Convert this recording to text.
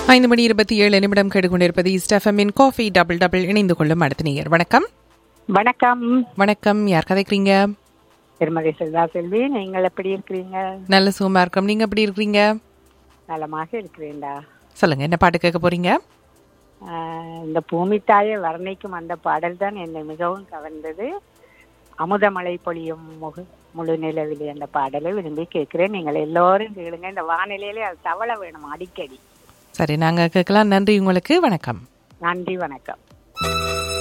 ஐந்து மணி இருபத்தி ஏழு நிமிடம் கேட்டுக்கொண்டிருப்பது ஸ்டெஃபமின் காஃபி டபுள் டபுள் இணைந்து கொள்ளும் அடுத்த நேயர் வணக்கம் வணக்கம் வணக்கம் யார் கதைக்கிறீங்க திருமதி சுதா செல்வி நீங்கள் எப்படி இருக்கிறீங்க நல்ல சுகமா இருக்கோம் நீங்க எப்படி இருக்கீங்க நலமாக இருக்கிறீங்களா சொல்லுங்க என்ன பாட்டு கேட்க போறீங்க ஆஹ் இந்த பூமி தாயை வர்ணிக்கும் அந்த பாடல் தான் என்னை மிகவும் கவர்ந்தது அமுதமழை பொழியும் முகு முழு நிலவிலே அந்த பாடலை விரும்பி கேட்கிறேன் நீங்கள் எல்லோரும் கேளுங்க இந்த வானிலையிலே அது தவள வேணும் அடிக்கடி சரி நாங்க கேட்கலாம் நன்றி உங்களுக்கு வணக்கம் நன்றி வணக்கம்